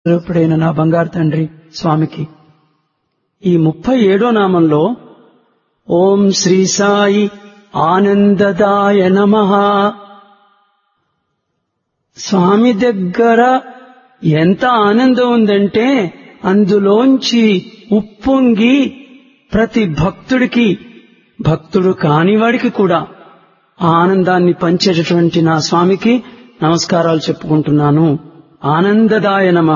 స్వరూపుడైన నా బంగారు తండ్రి స్వామికి ఈ ముప్పై ఏడో నామంలో ఓం శ్రీ సాయి ఆనందదాయ నమ స్వామి దగ్గర ఎంత ఆనందం ఉందంటే అందులోంచి ఉప్పొంగి ప్రతి భక్తుడికి భక్తుడు కానివాడికి కూడా ఆనందాన్ని పంచేటటువంటి నా స్వామికి నమస్కారాలు చెప్పుకుంటున్నాను ఆనందదాయ నమ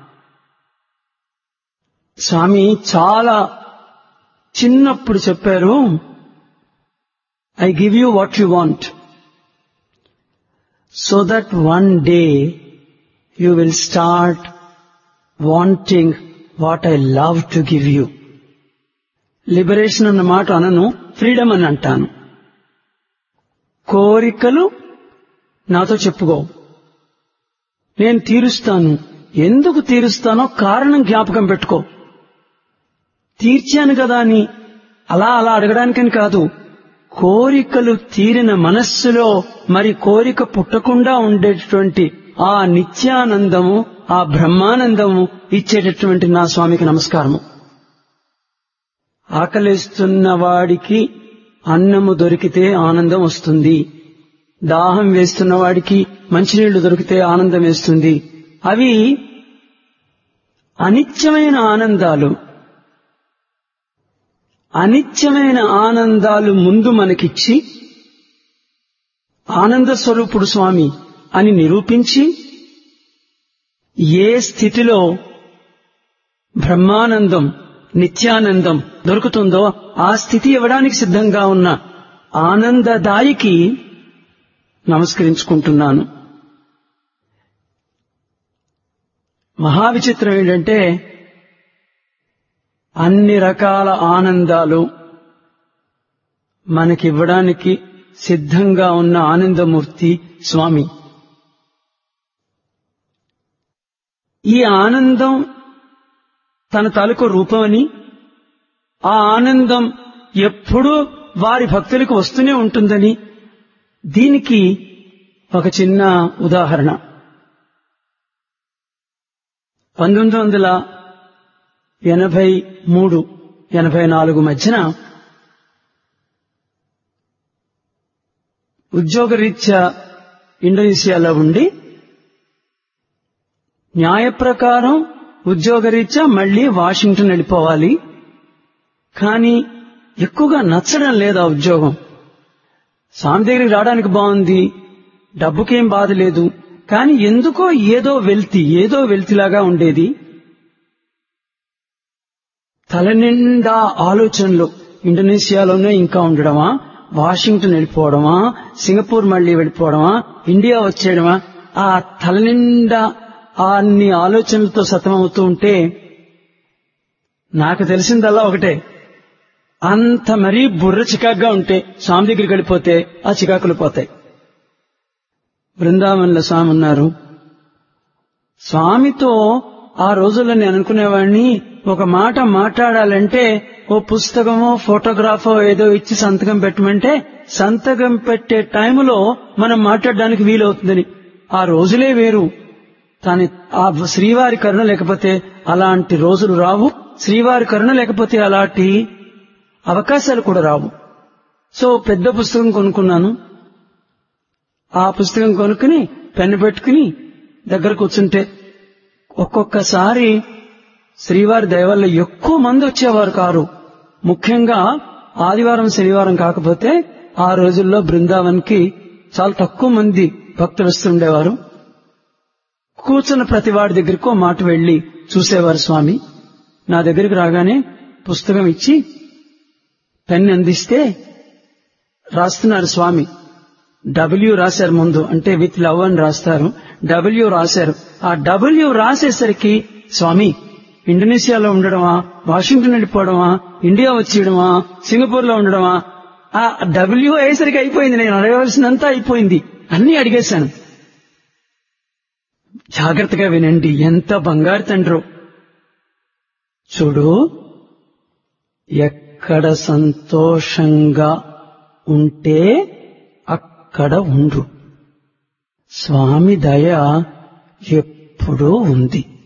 స్వామి చాలా చిన్నప్పుడు చెప్పారు I give you what you want so that one day you will start wanting what I love to give you liberation అన్న మాట అనను ఫ్రీడమ్ అని అంటాను కోరికలు నాతో చెప్పుకో నేను తీరుస్తాను ఎందుకు తీరుస్తానో కారణం జ్ఞాపకం పెట్టుకో తీర్చాను కదా అని అలా అలా అడగడానికని కాదు కోరికలు తీరిన మనస్సులో మరి కోరిక పుట్టకుండా ఉండేటటువంటి ఆ నిత్యానందము ఆ బ్రహ్మానందము ఇచ్చేటటువంటి నా స్వామికి నమస్కారము ఆకలిస్తున్న వాడికి అన్నము దొరికితే ఆనందం వస్తుంది దాహం వేస్తున్న వాడికి మంచినీళ్లు దొరికితే ఆనందం వేస్తుంది అవి అనిత్యమైన ఆనందాలు అనిత్యమైన ఆనందాలు ముందు మనకిచ్చి ఆనంద స్వరూపుడు స్వామి అని నిరూపించి ఏ స్థితిలో బ్రహ్మానందం నిత్యానందం దొరుకుతుందో ఆ స్థితి ఇవ్వడానికి సిద్ధంగా ఉన్న ఆనందదాయికి నమస్కరించుకుంటున్నాను మహావిచిత్రం ఏంటంటే అన్ని రకాల ఆనందాలు మనకివ్వడానికి సిద్ధంగా ఉన్న ఆనందమూర్తి స్వామి ఈ ఆనందం తన తాలూకు రూపమని ఆ ఆనందం ఎప్పుడూ వారి భక్తులకు వస్తూనే ఉంటుందని దీనికి ఒక చిన్న ఉదాహరణ పంతొమ్మిది వందల ఎనభై మూడు ఎనభై నాలుగు మధ్యన ఉద్యోగరీత్యా ఇండోనేషియాలో ఉండి న్యాయ ప్రకారం ఉద్యోగరీత్యా మళ్లీ వాషింగ్టన్ వెళ్ళిపోవాలి కానీ ఎక్కువగా నచ్చడం లేదు ఆ ఉద్యోగం స్వామి దగ్గరికి రావడానికి బాగుంది డబ్బుకేం బాధ లేదు కానీ ఎందుకో ఏదో వెల్తి ఏదో వెల్తిలాగా ఉండేది తలనిండా ఆలోచనలు ఇండోనేషియాలోనే ఇంకా ఉండడమా వాషింగ్టన్ వెళ్ళిపోవడమా సింగపూర్ మళ్లీ వెళ్ళిపోవడమా ఇండియా వచ్చేయడమా ఆ తలనిండా అన్ని ఆలోచనలతో సతమవుతూ ఉంటే నాకు తెలిసిందల్లా ఒకటే అంత మరీ బుర్ర చికాగ్గా ఉంటే స్వామి దగ్గరికి వెళ్ళిపోతే ఆ చికాకులు పోతాయి బృందావన్ల స్వామి ఉన్నారు స్వామితో ఆ రోజుల్లో నేను అనుకునేవాడిని ఒక మాట మాట్లాడాలంటే ఓ పుస్తకమో ఫోటోగ్రాఫో ఏదో ఇచ్చి సంతకం పెట్టమంటే సంతకం పెట్టే టైంలో మనం మాట్లాడడానికి వీలవుతుందని ఆ రోజులే వేరు కానీ ఆ శ్రీవారి కరుణ లేకపోతే అలాంటి రోజులు రావు శ్రీవారి కరుణ లేకపోతే అలాంటి అవకాశాలు కూడా రావు సో పెద్ద పుస్తకం కొనుక్కున్నాను ఆ పుస్తకం కొనుక్కుని పెన్ను పెట్టుకుని దగ్గర కూర్చుంటే ఒక్కొక్కసారి శ్రీవారి దయవల్ల ఎక్కువ మంది వచ్చేవారు కారు ముఖ్యంగా ఆదివారం శనివారం కాకపోతే ఆ రోజుల్లో బృందావన్ కి చాలా తక్కువ మంది భక్తులు వస్తుండేవారు కూర్చున్న ప్రతి వాడి దగ్గరకు మాట వెళ్లి చూసేవారు స్వామి నా దగ్గరికి రాగానే పుస్తకం ఇచ్చి పెన్ అందిస్తే రాస్తున్నారు స్వామి డబ్ల్యూ రాశారు ముందు అంటే విత్ లవ్ అని రాస్తారు డబ్ల్యూ రాశారు ఆ డబ్ల్యూ రాసేసరికి స్వామి ఇండోనేషియాలో ఉండడమా వాషింగ్టన్ వెళ్ళిపోవడమా ఇండియా వచ్చేయడమా సింగపూర్ లో ఉండడమా ఆ డబ్ల్యూ అయ్యేసరికి అయిపోయింది నేను అడగవలసినంత అయిపోయింది అన్ని అడిగేశాను జాగ్రత్తగా వినండి ఎంత బంగారు తండ్రు చూడు ఎక్కడ సంతోషంగా ఉంటే అక్కడ ఉండు స్వామి దయ ఎప్పుడూ ఉంది